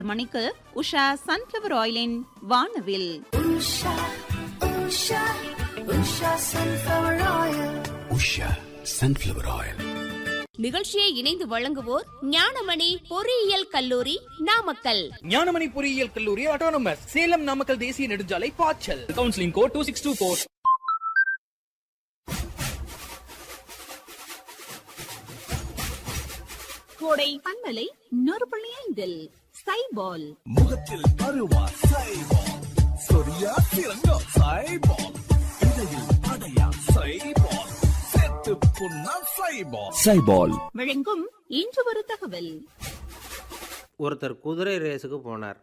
மணிக்கு உஷா சன்ஃபிளவர் ஆயிலின் வானவில் Usha, Usha, Usha sunflower oil. Usha sunflower oil நிகழ்ச்சியை இணைந்து வழங்குவோர் ஞானமணி பொறியியல் கல்லூரி நாமக்கல் ஞானமணி பொறியியல் கல்லூரி ஆட்டோனமஸ் சேலம் நாமக்கல் தேசிய நெடுஞ்சாலை பாய்ச்சல் counselling code two six two four கோடை பண்பலை நூறு புள்ளி ஐந்தில் சைபால் முகத்தில் அருவா சைபால் சொரியா திறங்கோ சைபால் இடையில் அடையா சைபால் செத்து புண்ணா சைபால் சைபால் வழங்கும் இன்று ஒரு தகவல் ஒருத்தர் குதிரை ரேஸுக்கு போனார்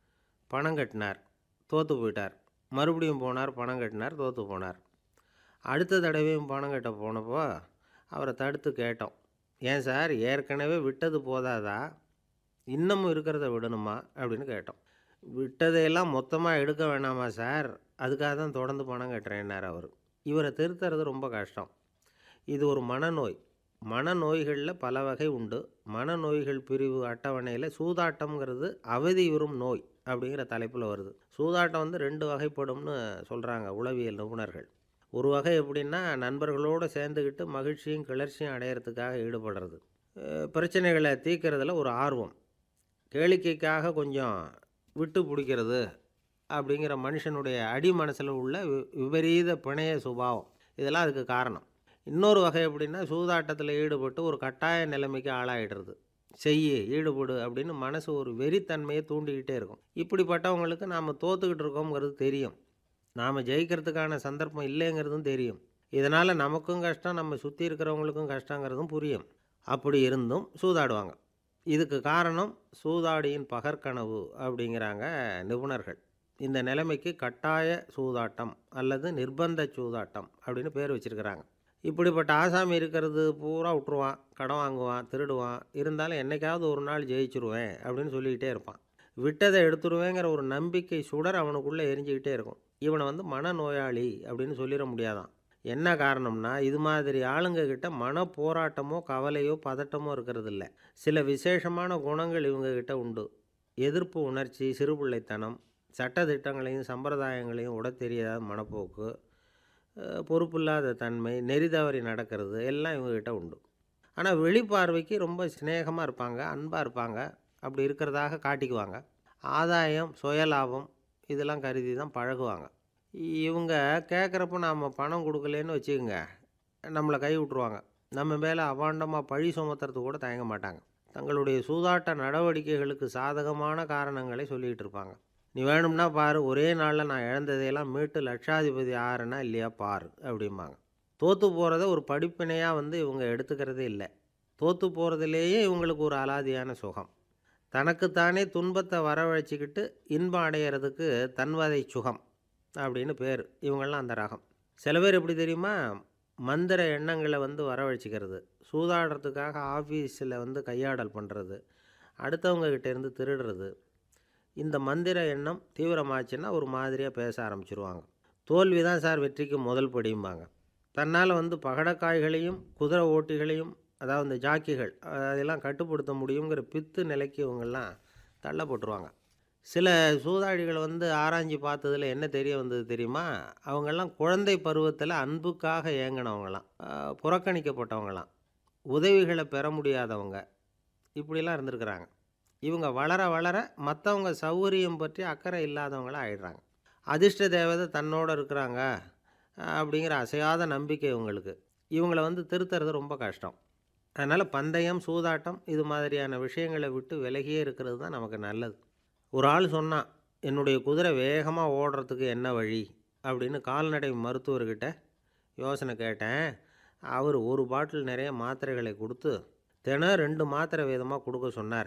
பணம் கட்டினார் தோற்று போயிட்டார் மறுபடியும் போனார் பணம் கட்டினார் தோற்று போனார் அடுத்த தடவையும் பணம் கட்ட போனப்போ அவரை தடுத்து கேட்டோம் ஏன் சார் ஏற்கனவே விட்டது போதாதா இன்னமும் இருக்கிறத விடணுமா அப்படின்னு கேட்டோம் விட்டதையெல்லாம் மொத்தமாக எடுக்க வேணாமா சார் அதுக்காக தான் தொடர்ந்து பணம் கட்டுறேன்னார் அவர் இவரை திருத்துறது ரொம்ப கஷ்டம் இது ஒரு மனநோய் மனநோய்களில் பல வகை உண்டு மனநோய்கள் பிரிவு அட்டவணையில் சூதாட்டம்ங்கிறது அவதியுறும் நோய் அப்படிங்கிற தலைப்பில் வருது சூதாட்டம் வந்து ரெண்டு வகைப்படும்னு சொல்கிறாங்க உளவியல் நிபுணர்கள் ஒரு வகை எப்படின்னா நண்பர்களோடு சேர்ந்துக்கிட்டு மகிழ்ச்சியும் கிளர்ச்சியும் அடையிறதுக்காக ஈடுபடுறது அஹ் பிரச்சனைகளை தீர்க்கறதுல ஒரு ஆர்வம் கேளிக்கைக்காக கொஞ்சம் விட்டு பிடிக்கிறது அப்படிங்கிற மனுஷனுடைய அடி மனசில் உள்ள வி- விபரீத பிணைய சுபாவம் இதெல்லாம் அதுக்கு காரணம் இன்னொரு வகை எப்படின்னா சூதாட்டத்தில் ஈடுபட்டு ஒரு கட்டாய நிலைமைக்கு ஆளாயிடுறது செய்யு ஈடுபடு அப்படின்னு மனசு ஒரு வெறித்தன்மையை தூண்டிக்கிட்டே இருக்கும் இப்படிப்பட்டவங்களுக்கு நாம் தோத்துக்கிட்டு இருக்கோங்கிறது தெரியும் நாம் ஜெயிக்கிறதுக்கான சந்தர்ப்பம் இல்லைங்கிறதும் தெரியும் இதனால் நமக்கும் கஷ்டம் நம்ம சுற்றி இருக்கிறவங்களுக்கும் கஷ்டங்கிறதும் புரியும் அப்படி இருந்தும் சூதாடுவாங்க இதுக்கு காரணம் சூதாடியின் பகற்கனவு அப்படிங்கிறாங்க நிபுணர்கள் இந்த நிலைமைக்கு கட்டாய சூதாட்டம் அல்லது நிர்பந்த சூதாட்டம் அப்படின்னு பேர் வச்சிருக்கிறாங்க இப்படிப்பட்ட ஆசாமி இருக்கிறது பூரா விட்டுருவான் கடன் வாங்குவான் திருடுவான் இருந்தாலும் என்னைக்காவது ஒரு நாள் ஜெயிச்சிருவேன் அப்படின்னு சொல்லிக்கிட்டே இருப்பான் விட்டதை எடுத்துருவேங்கிற ஒரு நம்பிக்கை சுடர் அவனுக்குள்ளே எரிஞ்சுக்கிட்டே இருக்கும் இவனை வந்து மனநோயாளி அப்படின்னு சொல்லிட முடியாதான் என்ன காரணம்னா இது மாதிரி ஆளுங்க கிட்ட மன போராட்டமோ கவலையோ பதட்டமோ இருக்கிறது இல்ல சில விசேஷமான குணங்கள் இவங்க கிட்ட உண்டு எதிர்ப்பு உணர்ச்சி சிறுபிள்ளைத்தனம் சட்டதிட்டங்களையும் சம்பிரதாயங்களையும் உட தெரியாத மனப்போக்கு அஹ், பொறுப்பில்லாத தன்மை நெறி தவறி நடக்கிறது எல்லாம் இவங்ககிட்ட உண்டு ஆனால் வெளிப்பார்வைக்கு ரொம்ப சிநேகமாக இருப்பாங்க அன்பாக இருப்பாங்க அப்படி இருக்கிறதாக காட்டிக்குவாங்க ஆதாயம் சுயலாபம் இதெல்லாம் கருதி தான் பழகுவாங்க இவங்க கேட்குறப்ப நாம் பணம் கொடுக்கலன்னு வச்சுக்கோங்க நம்மளை கை விட்ருவாங்க நம்ம மேலே அபாண்டமாக பழி சுமத்துறது கூட தயங்க மாட்டாங்க தங்களுடைய சூதாட்ட நடவடிக்கைகளுக்கு சாதகமான காரணங்களை சொல்லிகிட்டு இருப்பாங்க நீ வேணும்னா பாரு ஒரே நாளில் நான் இழந்ததையெல்லாம் மீட்டு லட்சாதிபதி ஆறேனா இல்லையா பாரு அப்படிம்பாங்க தோற்று போகிறத ஒரு படிப்பினையாக வந்து இவங்க எடுத்துக்கிறதே இல்லை தோற்று போகிறதுலேயே இவங்களுக்கு ஒரு அலாதியான சுகம் தனக்குத்தானே துன்பத்தை வரவழைச்சிக்கிட்டு இன்பம் அடையிறதுக்கு தன்வதை சுகம் அப்படின்னு பேர் இவங்கெல்லாம் அந்த ரகம் சில பேர் எப்படி தெரியுமா மந்திர எண்ணங்களை வந்து வரவழைச்சிக்கிறது சூதாடுறதுக்காக ஆஃபீஸில் வந்து கையாடல் பண்ணுறது அடுத்தவங்க கிட்ட இருந்து திருடுறது இந்த மந்திர எண்ணம் தீவிரமாச்சுன்னா ஒரு மாதிரியாக பேச ஆரம்பிச்சிருவாங்க தோல்வி தான் சார் வெற்றிக்கு முதல் படியும்பாங்க தன்னால் வந்து பகடக்காய்களையும் குதிரை ஓட்டிகளையும் அதாவது இந்த ஜாக்கிகள் அதெல்லாம் கட்டுப்படுத்த முடியுங்கிற பித்து நிலைக்கு இவங்கெல்லாம் தள்ளப்பட்டுருவாங்க சில சூதாடிகள் வந்து ஆராய்ஞ்சு பார்த்ததுல என்ன தெரிய வந்தது தெரியுமா அவங்கெல்லாம் குழந்தை பருவத்தில் அன்புக்காக ஏங்கினவங்களாம் ஆஹ், புறக்கணிக்கப்பட்டவங்களாம் உதவிகளை பெற முடியாதவங்க இப்படிலாம் இருந்திருக்கிறாங்க இவங்க வளர வளர மற்றவங்க சௌகரியம் பற்றி அக்கறை இல்லாதவங்களா ஆயிடுறாங்க அதிர்ஷ்ட தேவதை தன்னோட இருக்கிறாங்க அஹ், அப்படிங்கிற அசையாத நம்பிக்கை இவங்களுக்கு இவங்கள வந்து திருத்துறது ரொம்ப கஷ்டம் அதனால் பந்தயம் சூதாட்டம் இது மாதிரியான விஷயங்களை விட்டு விலகியே இருக்கிறது தான் நமக்கு நல்லது ஒரு ஆள் சொன்னான் என்னுடைய குதிரை வேகமாக ஓடுறதுக்கு என்ன வழி அப்படின்னு கால்நடை மருத்துவர்கிட்ட யோசனை கேட்டேன் அவர் ஒரு பாட்டில் நிறைய மாத்திரைகளை கொடுத்து தினம் ரெண்டு மாத்திரை விதமாக கொடுக்க சொன்னார்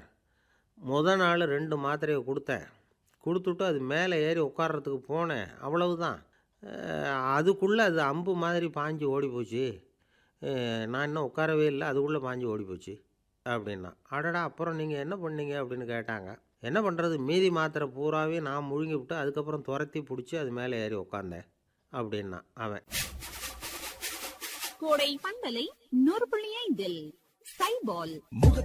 முத நாள் ரெண்டு மாத்திரையை கொடுத்தேன் கொடுத்துட்டு அது மேலே ஏறி உட்கார்றதுக்கு போனேன் அவ்வளவுதான் அஹ், அதுக்குள்ளே அது அம்பு மாதிரி பாஞ்சு ஓடி போச்சு அஹ், நான் இன்னும் உட்காரவே இல்லை அதுக்குள்ளே பாஞ்சு ஓடி போச்சு அப்படின்னா அடடா அப்புறம் நீங்கள் என்ன பண்ணீங்க அப்படின்னு கேட்டாங்க என்ன பண்ணுறது மீதி மாத்திரை பூராவே நான் முழுங்கி விட்டு அதுக்கப்புறம் துரத்தி பிடிச்சி அது மேலே ஏறி உட்காந்தேன் அப்படின்னா அவன் கோடை பண்பலை நூறு புள்ளி ஐந்தில் சைபால் முகத்தில்